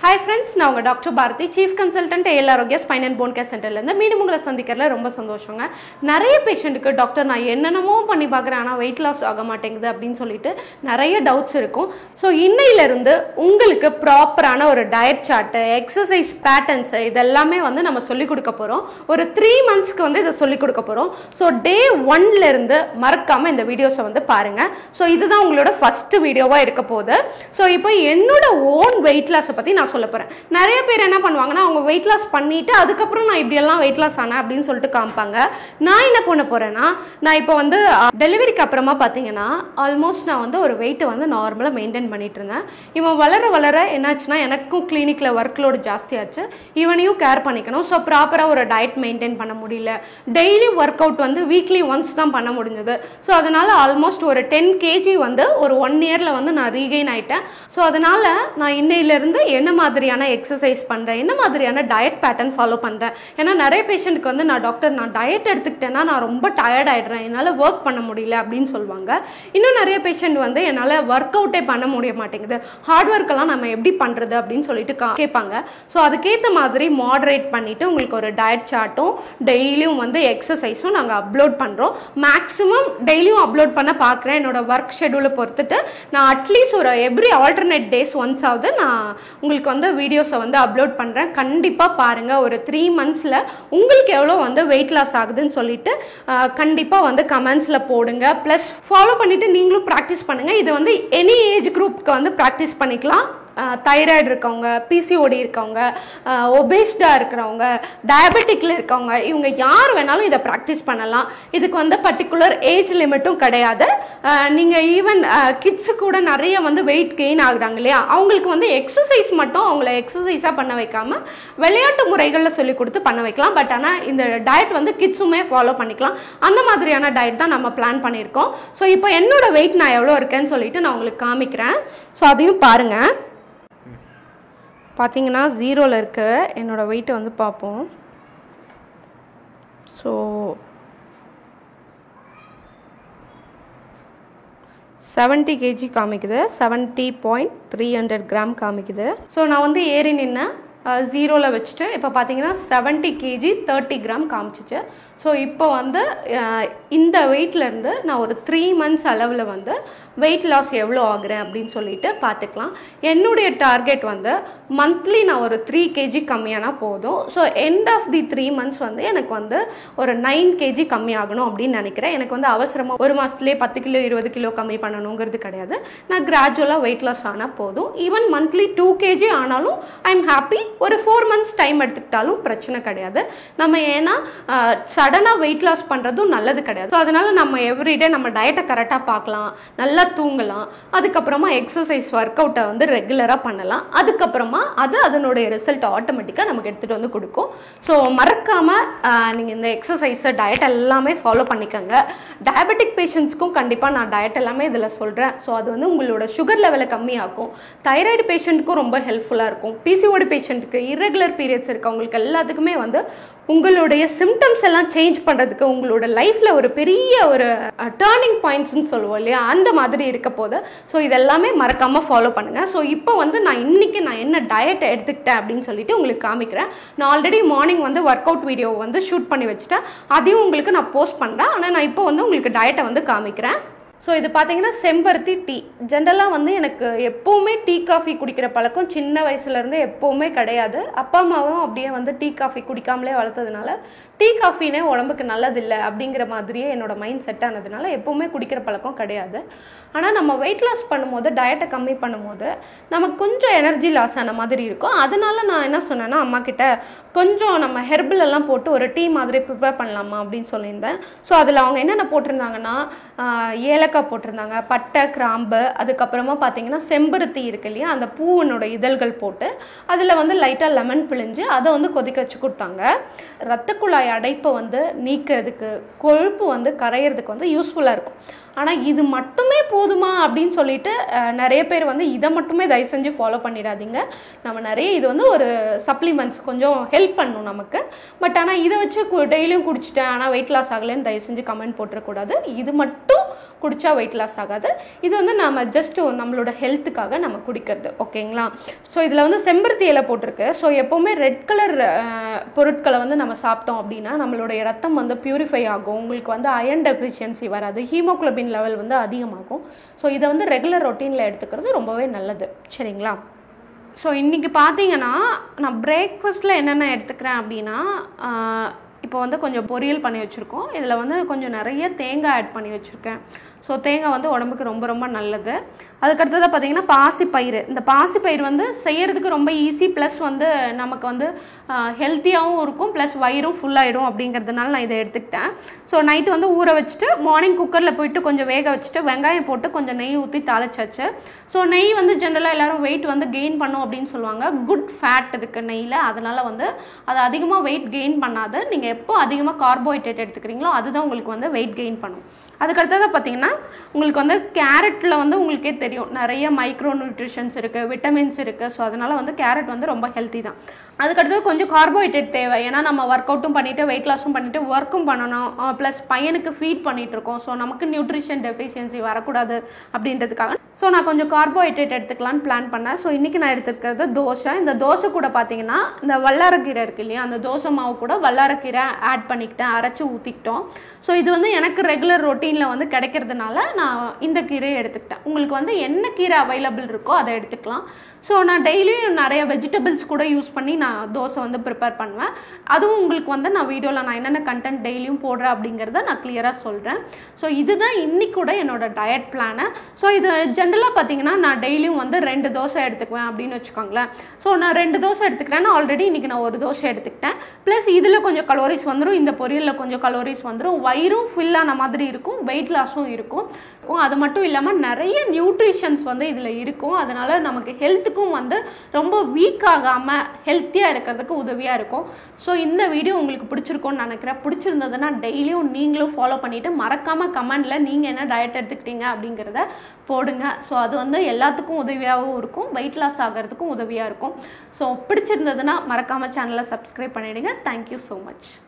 hi friends நான் உங்கள் doctor Bharathi chief consultant AL Arokya spine and bone care சென்டர்லேருந்து மீண்டும் உங்களை சந்திக்கிறதுல ரொம்ப சந்தோஷங்க நிறைய பேஷண்ட்டுக்கு டாக்டர் நான் என்னென்னமோ பண்ணி பார்க்குறேன் ஆனால் வெயிட் லாஸ் ஆக மாட்டேங்குது அப்படின்னு சொல்லிட்டு நிறைய டவுட்ஸ் இருக்கும் ஸோ இன்னையிலேருந்து உங்களுக்கு ப்ராப்பரான ஒரு டயட் சார்ட்டு எக்ஸசைஸ் பேட்டர்ன்ஸு இதெல்லாமே வந்து நம்ம சொல்லிக் கொடுக்க போகிறோம் ஒரு த்ரீ மந்த்ஸ்க்கு வந்து இதை சொல்லிக் கொடுக்க போகிறோம் ஸோ டே ஒன்லேருந்து மறக்காமல் இந்த வீடியோஸை வந்து பாருங்கள் ஸோ இதுதான் உங்களோட ஃபஸ்ட்டு வீடியோவாக இருக்க போகுது ஸோ இப்போ என்னோட ஓன் வெயிட் லாஸை பற்றி நான் சொல்ல போகிறேன் நிறைய பேர் என்ன பண்ணுவாங்கன்னா அவங்க வெயிட் லாஸ் பண்ணிட்டு அதுக்கப்புறம் நான் இப்படியெல்லாம் வெயிட் லாஸ் ஆனேன் அப்படின்னு சொல்லிட்டு காமிப்பாங்க நான் என்ன பண்ண போகிறேன்னா நான் இப்போ வந்து டெலிவரிக்கு அப்புறமா பார்த்தீங்கன்னா ஆல்மோஸ்ட் நான் வந்து ஒரு வெயிட்டை வந்து நார்மலாக மெயின்டைன் பண்ணிட்டு இருந்தேன் இவன் வளர வளர என்னாச்சுன்னா எனக்கும் கிளினிக்கில் ஒர்க் லோடு ஜாஸ்தியாச்சு இவனையும் கேர் பண்ணிக்கணும் ஸோ ப்ராப்பராக ஒரு டயட் மெயின்டைன் பண்ண முடியல டெய்லி ஒர்க் அவுட் வந்து வீக்லி ஒன்ஸ் தான் பண்ண முடிஞ்சது ஸோ அதனால் ஆல்மோஸ்ட் ஒரு டென் கேஜி வந்து ஒரு ஒன் இயரில் வந்து நான் ரீகெயின் ஆயிட்டேன் ஸோ அதனால் நான் இன்னையிலேருந்து என்ன மாதிரியான எக்ஸசைஸ் பண்ணுறேன் என்ன மாதிரியான டயட் பேட்டர்ன் ஃபாலோ பண்ணுறேன் ஏன்னா நிறைய பேஷண்ட்டுக்கு வந்து நான் டாக்டர் நான் டயட் எடுத்துக்கிட்டேன்னா நான் ரொம்ப டயர்ட் ஆகிடுறேன் என்னால் ஒர்க் பண்ண முடியல அப்படின்னு சொல்லுவாங்க இன்னும் நிறைய பேஷண்ட் வந்து என்னால் ஒர்க் அவுட்டே பண்ண முடிய மாட்டேங்குது ஹார்ட் ஒர்க்கெல்லாம் நம்ம எப்படி பண்ணுறது அப்படின்னு சொல்லிட்டு கா- கேட்பாங்க ஸோ அதுக்கேற்ற மாதிரி மாடரேட் பண்ணிவிட்டு உங்களுக்கு ஒரு டயட் சார்ட்டும் டெய்லியும் வந்து எக்ஸசைஸும் நாங்கள் அப்லோட் பண்ணுறோம் மேக்ஸிமம் டெய்லியும் அப்லோட் பண்ண பார்க்குறேன் என்னோட ஒர்க் ஷெடியூலை பொறுத்துட்டு நான் அட்லீஸ்ட் ஒரு எவ்ரி ஆல்டர்னேட் டேஸ் ஒன்ஸ் ஆகுது நான் உங்களுக்கு வந்து வீடியோஸை வந்து அப்லோட் பண்ணுறேன் கண்டிப்பாக பாருங்கள் ஒரு த்ரீ மந்த்ஸில் உங்களுக்கு எவ்வளோ வந்து வெயிட் லாஸ் ஆகுதுன்னு சொல்லிட்டு கண்டிப்பாக வந்து கமெண்ட்ஸில் போடுங்க ப்ளஸ் ஃபாலோ பண்ணிவிட்டு நீங்களும் ப்ராக்டிஸ் பண்ணுங்கள் இது வந்து எனி ஏஜ் குரூப்க்கு வந்து ப்ராக்டிஸ் பண்ணிக்கலாம் தைராய்டு இருக்கவங்க பிசிஓடி இருக்கவங்க ஒபேஸ்டாக இருக்கிறவங்க டயபெட்டிக்கில் இருக்கவங்க இவங்க யார் வேணாலும் இதை ப்ராக்டிஸ் பண்ணலாம் இதுக்கு வந்து பர்டிகுலர் ஏஜ் லிமிட்டும் கிடையாது நீங்கள் ஈவன் கிட்ஸு கூட நிறைய வந்து வெயிட் கெயின் ஆகுறாங்க இல்லையா அவங்களுக்கு வந்து எக்ஸசைஸ் மட்டும் அவங்கள எக்ஸசைஸாக பண்ண வைக்காம விளையாட்டு முறைகளில் சொல்லி கொடுத்து பண்ண வைக்கலாம் பட் ஆனால் இந்த டயட் வந்து கிட்ஸுமே ஃபாலோ பண்ணிக்கலாம் அந்த மாதிரியான டயட் தான் நம்ம பிளான் பண்ணியிருக்கோம் ஸோ இப்போ என்னோட வெயிட் நான் எவ்வளோ இருக்கேன்னு சொல்லிட்டு நான் உங்களுக்கு காமிக்கிறேன் ஸோ அதையும் பாருங்கள் பார்த்தீங்கன்னா ஜீரோவில் இருக்க என்னோட வெயிட்டை வந்து பார்ப்போம் ஸோ செவன்ட்டி கேஜி காமிக்குது seventy point three hundred gram காமிக்குது ஸோ நான் வந்து ஏறி நின்னேன் ஜீரோவில் வச்சுட்டு இப்போ பார்த்தீங்கன்னா செவன்ட்டி கேஜி தேர்ட்டி கிராம் காமிச்சிச்சு ஸோ இப்போ வந்து அஹ், இந்த வெயிட்லேருந்து நான் ஒரு த்ரீ மந்த்ஸ் அளவில் வந்து வெயிட் லாஸ் எவ்வளோ ஆகுறேன் அப்படின்னு சொல்லிட்டு பார்த்துக்கலாம் என்னுடைய டார்கெட் வந்து மந்த்லி நான் ஒரு த்ரீ கேஜி கம்மியானா போதும் so end of the three months வந்து எனக்கு வந்து ஒரு நைன் கேஜி கம்மி ஆகணும் அப்படின்னு நினைக்கிறேன் எனக்கு வந்து அவசரமாக ஒரு மாதத்துலேயே பத்து கிலோ இருபது கிலோ கம்மி பண்ணணுங்கிறது கிடையாது நான் கிராஜுவலாக வெயிட் லாஸ் ஆனால் போதும் ஈவன் மந்த்லி டூ கேஜி ஆனாலும் ஐ எம் ஹாப்பி ஒரு ஃபோர் மந்த்ஸ் டைம் எடுத்துக்கிட்டாலும் பிரச்சனை கிடையாது நம்ம ஏன்னா சடனாக வெயிட் லாஸ் பண்ணுறதும் நல்லது கிடையாது ஸோ அதனால நம்ம எவ்ரிடே நம்ம டயட்டை கரெக்டாக பார்க்கலாம் நல்லா தூங்கலாம் அதுக்கப்புறமா எக்ஸசைஸ் ஒர்க் அவுட்டை வந்து ரெகுலராக பண்ணலாம் அதுக்கப்புறமா அது அதனுடைய ரிசல்ட் ஆட்டோமேட்டிக்காக நமக்கு எடுத்துகிட்டு வந்து கொடுக்கும் ஸோ மறக்காமல் நீங்கள் இந்த எக்ஸசைஸை டயட் எல்லாமே ஃபாலோ பண்ணிக்கோங்க டயபெட்டிக் பேஷண்ட்ஸ்க்கும் கண்டிப்பாக நான் டயட் எல்லாமே இதில் சொல்கிறேன் ஸோ அது வந்து உங்களோட சுகர் லெவலை கம்மியாக்கும் தைராய்டு பேஷண்ட்டுக்கும் ரொம்ப ஹெல்ப்ஃபுல்லாக இருக்கும் பிசிஓடி பேஷண்ட்டுக்கு irregular பீரியட்ஸ் இருக்கவங்களுக்கு எல்லாத்துக்குமே வந்து உங்களுடைய சிம்டம்ஸ் எல்லாம் சேஞ்ச் பண்ணுறதுக்கு உங்களோட லைஃப்பில் ஒரு பெரிய ஒரு டேர்னிங் பாயிண்ட்ஸ்னு சொல்லுவோம் இல்லையா அந்த மாதிரி இருக்க போது ஸோ இதெல்லாமே மறக்காமல் ஃபாலோ பண்ணுங்கள் ஸோ இப்போ வந்து நான் இன்னைக்கு நான் என்ன டயட்டை எடுத்துக்கிட்டேன் அப்படின்னு சொல்லிட்டு உங்களுக்கு காமிக்கிறேன் நான் ஆல்ரெடி மார்னிங் வந்து ஒர்க் அவுட் வீடியோ வந்து ஷூட் பண்ணி வச்சுட்டேன் அதையும் உங்களுக்கு நான் போஸ்ட் பண்ணுறேன் ஆனால் நான் இப்போ வந்து உங்களுக்கு டயட்டை வந்து காமிக்கிறேன் ஸோ இது பார்த்தீங்கன்னா செம்பருத்தி டீ ஜென்ரலாக வந்து எனக்கு எப்போவுமே டீ காஃபி குடிக்கிற பழக்கம் சின்ன வயசுலேருந்து எப்போவுமே கிடையாது அப்பா அம்மாவும் அப்படியே வந்து டீ காஃபி குடிக்காமலே வளர்த்ததுனால டீ காஃபினே உடம்புக்கு நல்லதில்லை அப்படிங்கிற மாதிரியே என்னோட மைண்ட் செட் ஆனதுனால எப்போவுமே குடிக்கிற பழக்கம் கிடையாது ஆனால் நம்ம வெயிட் லாஸ் பண்ணும்போது டயட்டை கம்மி பண்ணும்போது நமக்கு கொஞ்சம் எனர்ஜி லாஸ் ஆன மாதிரி இருக்கும் அதனால நான் என்ன சொன்னேன்னா அம்மா கிட்ட கொஞ்சம் நம்ம ஹெர்பல் எல்லாம் போட்டு ஒரு டீ மாதிரி ப்ரிப்பேர் பண்ணலாமா அப்படின்னு சொல்லியிருந்தேன் ஸோ அதில் அவங்க என்னென்ன போட்டிருந்தாங்கன்னா ஆஹ், ஏலக்காய் போட்டிருந்தாங்க பட்டை கிராம்பு அதுக்கப்புறமா பார்த்தீங்கன்னா செம்பருத்தி இருக்கு இல்லையா அந்த பூவனோட இதழ்கள் போட்டு அதில் வந்து லைட்டாக லெமன் பிழிஞ்சு அதை வந்து கொதிக்க வச்சு கொடுத்தாங்க ரத்த குழாய் அடைப்பை வந்து நீக்கிறதுக்கு கொழுப்பு வந்து கரையிறதுக்கு வந்து யூஸ்ஃபுல்லாக இருக்கும் ஆனால் இது மட்டுமே போதுமா அப்படின்னு சொல்லிட்டு அஹ், நிறைய பேர் வந்து இதை மட்டுமே தயவு செஞ்சு ஃபாலோ பண்ணிடாதீங்க நம்ம நிறைய இது வந்து ஒரு சப்ளிமெண்ட்ஸ் கொஞ்சம் ஹெல்ப் பண்ணும் நமக்கு பட் ஆனால் இதை வச்சு டெய்லியும் குடிச்சிட்டேன் ஆனால் வெயிட் லாஸ் ஆகலைன்னு தயவு செஞ்சு கமெண்ட் போட்டுறக்கூடாது இது மட்டும் குடிச்சு குடிச்சா வெயிட் லாஸ் ஆகாது இது வந்து நம்ம ஜஸ்ட் நம்மளோட ஹெல்த்துக்காக நம்ம குடிக்கிறது ஓகேங்களா ஸோ இதில் வந்து செம்பருத்தி இலை போட்டிருக்கு ஸோ எப்போவுமே ரெட் கலர் பொருட்களை வந்து நம்ம சாப்பிட்டோம் அப்படின்னா நம்மளுடைய ரத்தம் வந்து பியூரிஃபை ஆகும் உங்களுக்கு வந்து அயன் டெஃபிஷியன்சி வராது ஹீமோகுளோபின் லெவல் வந்து அதிகமாகும் ஸோ இதை வந்து ரெகுலர் ரொட்டீனில் எடுத்துக்கிறது ரொம்பவே நல்லது சரிங்களா ஸோ இன்றைக்கி பார்த்தீங்கன்னா நான் பிரேக்ஃபாஸ்ட்டில் என்னென்ன எடுத்துக்கிறேன் அப்படின்னா இப்போ வந்து கொஞ்சம் பொரியல் பண்ணி வச்சுருக்கோம் இதில் வந்து கொஞ்சம் நிறைய தேங்காய் ஆட் பண்ணி வச்சுருக்கேன் ஸோ தேங்காய் வந்து உடம்புக்கு ரொம்ப ரொம்ப நல்லது அதுக்கடுத்ததாக பார்த்தீங்கன்னா பாசிப்பயிறு இந்த பாசிப்பயிறு வந்து செய்யறதுக்கு ரொம்ப ஈஸி ப்ளஸ் வந்து நமக்கு வந்து ஹெல்த்தியாகவும் இருக்கும் ப்ளஸ் வயிறும் ஃபுல்லாகிடும் அப்படிங்கிறதுனால நான் இதை எடுத்துக்கிட்டேன் ஸோ நைட்டு வந்து ஊற வச்சுட்டு மார்னிங் குக்கரில் போயிட்டு கொஞ்சம் வேக வச்சுட்டு வெங்காயம் போட்டு கொஞ்சம் நெய் ஊற்றி தாளிச்சாச்சு ஸோ நெய் வந்து ஜென்ரலாக எல்லாரும் வெயிட் வந்து கெயின் பண்ணும் அப்படின்னு சொல்லுவாங்க குட் ஃபேட் இருக்குது நெய்யில் அதனால் வந்து அது அதிகமாக வெயிட் கெயின் பண்ணாது நீங்கள் எப்போ அதிகமாக கார்போஹைட்ரேட் எடுத்துக்கிறீங்களோ அதுதான் உங்களுக்கு வந்து வெயிட் கெயின் பண்ணும் அதுக்கடுத்ததாக பார்த்தீங்கன்னா உங்களுக்கு வந்து கேரட்டில் வந்து உங்களுக்கே தெரியும் நிறைய மைக்ரோ நியூட்ரிஷன்ஸ் இருக்குது விட்டமின்ஸ் இருக்குது ஸோ அதனால் வந்து கேரட் வந்து ரொம்ப ஹெல்த்தி தான் அதுக்கடுத்து கொஞ்சம் கார்போஹைட்ரேட் தேவை ஏன்னா நம்ம ஒர்க் அவுட்டும் பண்ணிவிட்டு வெயிட் லாஸும் பண்ணிவிட்டு ஒர்க்கும் பண்ணணும் ப்ளஸ் பையனுக்கு ஃபீட் பண்ணிகிட்டு இருக்கோம் ஸோ நமக்கு நியூட்ரிஷன் டெஃபிஷியன்சி வரக்கூடாது அப்படின்றதுக்காக ஸோ நான் கொஞ்சம் கார்போஹைட்ரேட் எடுத்துக்கலான்னு பிளான் பண்ணேன் ஸோ இன்றைக்கி நான் எடுத்துக்கிறது தோசை இந்த தோசை கூட பார்த்தீங்கன்னா இந்த வல்லாரக்கீரை இருக்கு இல்லையா அந்த தோசை மாவு கூட வல்லாரக்கீரை ஆட் பண்ணிக்கிட்டேன் அரைச்சி ஊற்றிக்கிட்டோம் ஸோ இது வந்து எனக்கு ரெகுலர் ரொட்டீனில் வந்து கிடைக்கிறதுனால நான் இந்த கீரையை எடுத்துக்கிட்டேன் உங்களுக்கு வந்து என்ன கீரை அவைலபிள் இருக்கோ அதை எடுத்துக்கலாம் ஸோ நான் டெய்லியும் நிறைய வெஜிடபிள்ஸ் கூட யூஸ் பண்ணி நான் தோசை வந்து ப்ரிப்பேர் பண்ணுவேன் அதுவும் உங்களுக்கு வந்து நான் வீடியோவில் நான் என்னென்ன கண்டென்ட் டெய்லியும் போடுறேன் அப்படிங்கிறத நான் கிளியராக சொல்கிறேன் ஸோ இதுதான் இன்னைக்கு கூட என்னோட டயட் பிளானு ஸோ இது ஜென்ரலாக பார்த்தீங்கன்னா நான் டெய்லியும் வந்து ரெண்டு தோசை எடுத்துக்குவேன் அப்படின்னு வச்சுக்கோங்களேன் ஸோ நான் ரெண்டு தோசை எடுத்துக்கிறேன்னா ஆல்ரெடி இன்றைக்கி நான் ஒரு தோசை எடுத்துக்கிட்டேன் ப்ளஸ் இதில் கொஞ்சம் கலோரிஸ் வந்துடும் இந்த பொரியலில் கொஞ்சம் கலோரிஸ் வந்துடும் வயிறும் ஃபில்லான மாதிரி இருக்கும் வெயிட் லாஸும் இருக்கும் அது மட்டும் இல்லாமல் நிறைய நியூட்ரிஷன்ஸ் வந்து இதில் இருக்கும் அதனால் நமக்கு ஹெல்த்துக்கும் வந்து ரொம்ப வீக் ஆகாமல் ஹெல்த்தியாக இருக்கிறதுக்கு உதவியாக இருக்கும் ஸோ இந்த வீடியோ உங்களுக்கு பிடிச்சிருக்கும்னு நினைக்கிறேன் பிடிச்சிருந்ததுன்னா டெய்லியும் நீங்களும் ஃபாலோ பண்ணிவிட்டு மறக்காமல் கமெண்டில் நீங்கள் என்ன டயட் எடுத்துக்கிட்டீங்க அப்படிங்கிறத போடுங்க ஸோ அது வந்து எல்லாத்துக்கும் உதவியாகவும் இருக்கும் வெயிட் லாஸ் ஆகிறதுக்கும் உதவியாக இருக்கும் ஸோ பிடிச்சிருந்ததுன்னா மறக்காமல் சேனலை சப்ஸ்கிரைப் பண்ணிவிடுங்க தேங்க்யூ ஸோ மச்